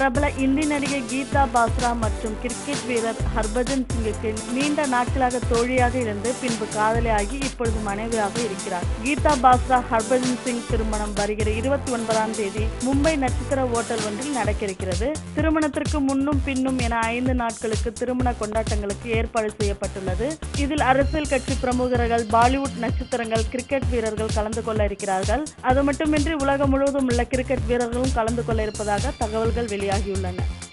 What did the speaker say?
பிரபல இந்தி நடிகை கீதா பாஸ்ரா மற்றும் கிரிக்கெட் வீரர் ஹர்பஜன் சிங்குக்கு நீண்ட நாட்களாக தோழியாக இருந்து பின்பு காதலியாகி இப்பொழுது மனைவியாக இருக்கிறார் கீதா பாஸ்ரா ஹர்பஜன் சிங் திருமணம் வருகிற இருபத்தி ஒன்பதாம் தேதி மும்பை நட்சத்திர ஓட்டல் ஒன்றில் நடக்க இருக்கிறது திருமணத்திற்கு முன்னும் பின்னும் என ஐந்து நாட்களுக்கு திருமண கொண்டாட்டங்களுக்கு ஏற்பாடு செய்யப்பட்டுள்ளது இதில் அரசியல் கட்சி பிரமுகர்கள் பாலிவுட் நட்சத்திரங்கள் கிரிக்கெட் வீரர்கள் கலந்து கொள்ள இருக்கிறார்கள் அது மட்டுமின்றி உலகம் முழுவதும் உள்ள கிரிக்கெட் வீரர்களும் கலந்து கொள்ள இருப்பதாக தகவல்கள் வெளியாகியுள்ளன